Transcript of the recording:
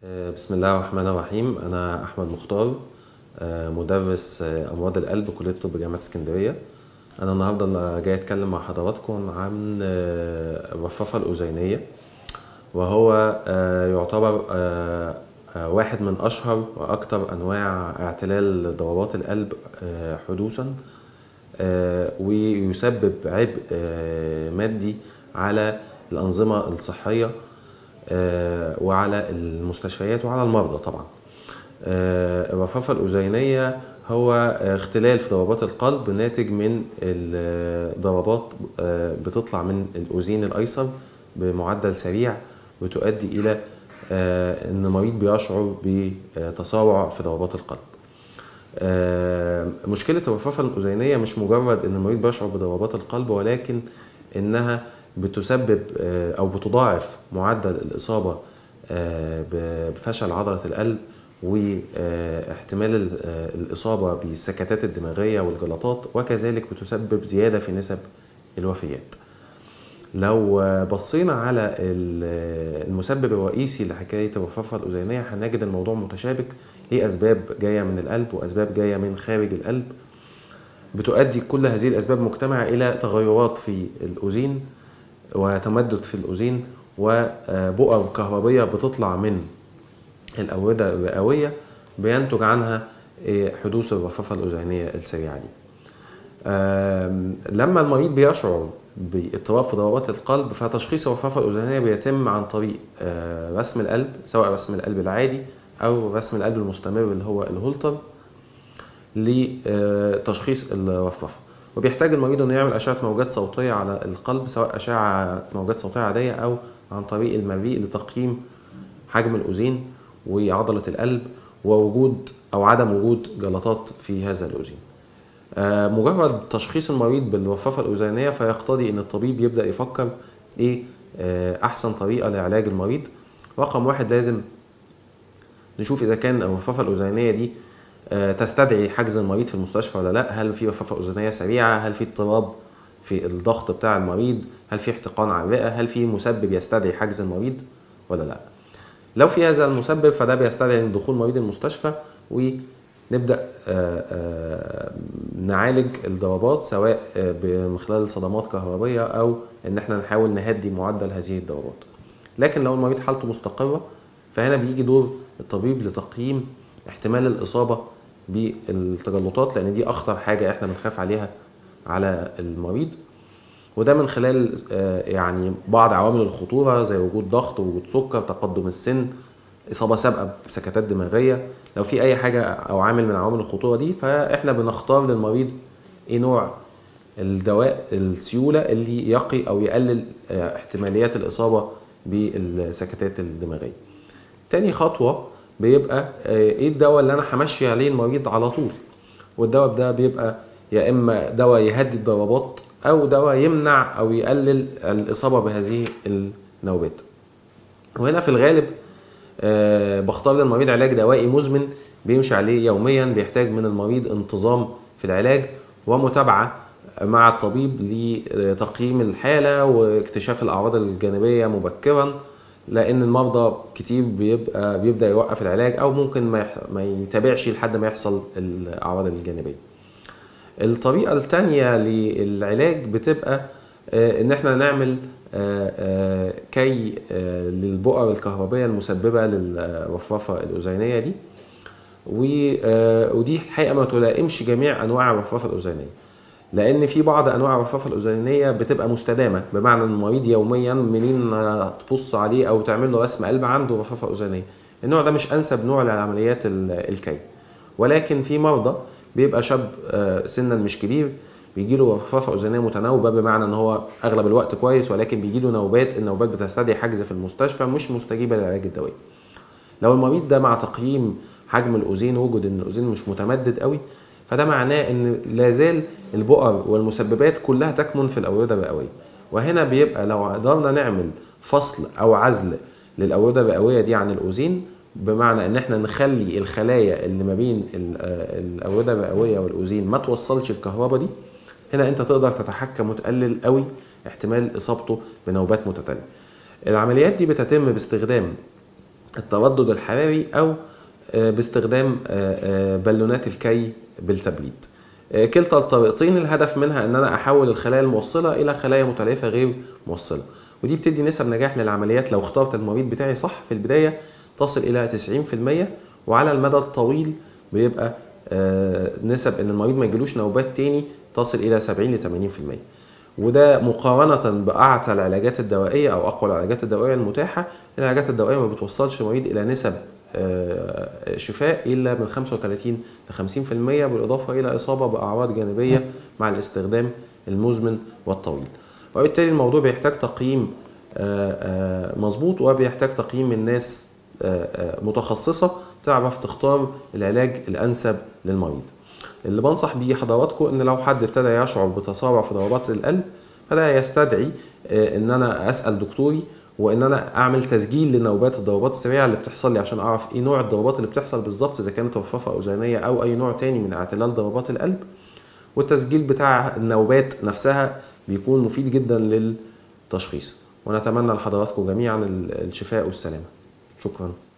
آه، بسم الله الرحمن الرحيم أنا أحمد مختار آه، مدرس آه، أمراض القلب كلية طب جامعة اسكندرية أنا النهاردة جاي أتكلم مع حضراتكم عن آه، الرفافة الأذينية وهو آه، يعتبر آه، آه، واحد من أشهر وأكثر أنواع اعتلال ضربات القلب آه، حدوثا آه، ويسبب عبء آه، مادي على الأنظمة الصحية آه، وعلى المستشفيات وعلى المرضى طبعا آه، الرفافة الأذينية هو اختلال في ضربات القلب ناتج من الضربات آه، بتطلع من الأذين الأيسر بمعدل سريع وتؤدي إلى آه، إن المريض بيشعر بتسارع في ضربات القلب آه، مشكلة الرفافة الأذينية مش مجرد إن المريض بيشعر بضربات القلب ولكن إنها بتسبب آه، أو بتضاعف معدل الإصابة آه، بفشل عضلة القلب واحتمال ال- آه، الإصابة بالسكتات الدماغية والجلطات وكذلك بتسبب زيادة في نسب الوفيات. لو بصينا على ال- المسبب الرئيسي لحكاية الرفافة الأذينية هنجد الموضوع متشابك ليه أسباب جاية من القلب وأسباب جاية من خارج القلب بتؤدي كل هذه الأسباب مجتمعة إلى تغيرات في الأذين وتمدد في الأذين وبؤر كهربية بتطلع من الأوردة الرئوية بينتج عنها إيه، حدوث الرفافة الأذينية السريعة دي. آم، لما المريض بيشعر باضطراب في ضربات القلب فتشخيص الرفافة الأذينية بيتم عن طريق آه، رسم القلب سواء رسم القلب العادي أو رسم القلب المستمر اللي هو الهولتر لتشخيص الرفافة وبيحتاج المريض انه يعمل اشعه موجات صوتيه على القلب سواء اشعه موجات صوتيه عاديه او عن طريق المريء لتقييم حجم الاذين وعضله القلب ووجود او عدم وجود جلطات في هذا الاذين آه، مجرد تشخيص المريض بالرفافة الأذينية فيقتضي إن الطبيب يبدأ يفكر إيه آه، أحسن طريقة لعلاج المريض رقم واحد لازم نشوف إذا كان الرفافة الأذينية دي آه، تستدعي حجز المريض في المستشفى ولا لا هل في رفافة أذينية سريعة هل في اضطراب في الضغط بتاع المريض هل في احتقان على الرئة هل في مسبب يستدعي حجز المريض ولا لا لو في هذا المسبب فده بيستدعي دخول مريض المستشفى ونبدأ آه، آه، نعالج الضربات سواء آه، من خلال صدمات كهربية أو إن احنا نحاول نهدي معدل هذه الضربات لكن لو المريض حالته مستقرة فهنا بيجي دور الطبيب لتقييم احتمال الإصابة بالتجلطات لأن دي أخطر حاجة احنا بنخاف عليها على المريض وده من خلال آه، يعني بعض عوامل الخطورة زي وجود ضغط وجود سكر تقدم السن إصابة سابقة بسكتات دماغية لو في أي حاجة أو عامل من عوامل الخطورة دي فإحنا بنختار للمريض إيه نوع الدواء السيولة اللي يقي أو يقلل آه، احتماليات الإصابة بالسكتات الدماغية تاني خطوة بيبقى آه، ايه الدواء اللي انا همشي عليه المريض على طول والدواء ده بيبقى يا اما دواء يهدي الضربات او دواء يمنع او يقلل الاصابة بهذه النوبات وهنا في الغالب آه، بختار للمريض علاج دوائي مزمن بيمشي عليه يوميا بيحتاج من المريض انتظام في العلاج ومتابعة مع الطبيب لتقييم الحالة واكتشاف الأعراض الجانبية مبكرا لأن المرضى كتير بيبقى بيبدأ يوقف العلاج أو ممكن ما يح- ما يتابعش لحد ما يحصل الأعراض الجانبية. الطريقة التانية للعلاج بتبقى آه، إن إحنا نعمل آه، آه، كي آه، للبؤر الكهربية المسببة للرفرفة الأذينية دي و- آه، ودي الحقيقة ما تلائمش جميع أنواع الرفرفة الأذينية لأن في بعض أنواع الرفرفة الأذينية بتبقى مستدامة بمعنى إن المريض يوميا منين ما تبص عليه أو تعمل له رسم قلب عنده رفرفة أذينية النوع ده مش أنسب نوع لعمليات ال- الكي ولكن في مرضى بيبقى شاب آه، سنا مش كبير بيجي له رفرفه اذنيه متناوبه بمعنى ان هو اغلب الوقت كويس ولكن بيجي له نوبات النوبات بتستدعي حجز في المستشفى مش مستجيبه للعلاج الدوائي لو المريض ده مع تقييم حجم الاذين وجد ان الاذين مش متمدد قوي فده معناه ان لازال البؤر والمسببات كلها تكمن في الاورده الرئويه وهنا بيبقى لو قدرنا نعمل فصل او عزل للاورده الرئويه دي عن الاذين بمعنى ان احنا نخلي الخلايا اللي ما بين ال- آه، الاورده الرئويه والاذين ما توصلش الكهرباء دي هنا انت تقدر تتحكم وتقلل قوي احتمال اصابته بنوبات متتاليه العمليات دي بتتم باستخدام التردد الحراري او آه، باستخدام آه، آه، بالونات الكي بالتبريد آه، كلتا الطريقتين الهدف منها ان انا احول الخلايا الموصله الى خلايا متلافه غير موصله ودي بتدي نسب نجاح للعمليات لو اخترت المريض بتاعي صح في البدايه تصل الى 90% وعلى المدى الطويل بيبقى آه، نسب ان المريض ما يجيلوش نوبات تاني تصل الى 70 ل 80% وده مقارنة بأعتى العلاجات الدوائية أو أقوى العلاجات الدوائية المتاحة العلاجات الدوائية ما بتوصلش المريض إلى نسب آه، شفاء إلا من 35 ل 50% بالإضافة إلى إصابة بأعراض جانبية مع الاستخدام المزمن والطويل وبالتالي الموضوع بيحتاج تقييم آه، آه، مظبوط وبيحتاج تقييم من ناس آه، آه، متخصصة تعرف تختار العلاج الأنسب للمريض اللي بنصح بيه حضراتكم ان لو حد ابتدى يشعر بتسارع في ضربات القلب فده يستدعي آه، ان انا اسال دكتوري وان انا اعمل تسجيل لنوبات الضربات السريعه اللي بتحصل لي عشان اعرف ايه نوع الضربات اللي بتحصل بالظبط اذا كانت رفرفه اذينيه او اي نوع تاني من اعتلال ضربات القلب والتسجيل بتاع النوبات نفسها بيكون مفيد جدا للتشخيص ونتمنى لحضراتكم جميعا الشفاء والسلامه شكرا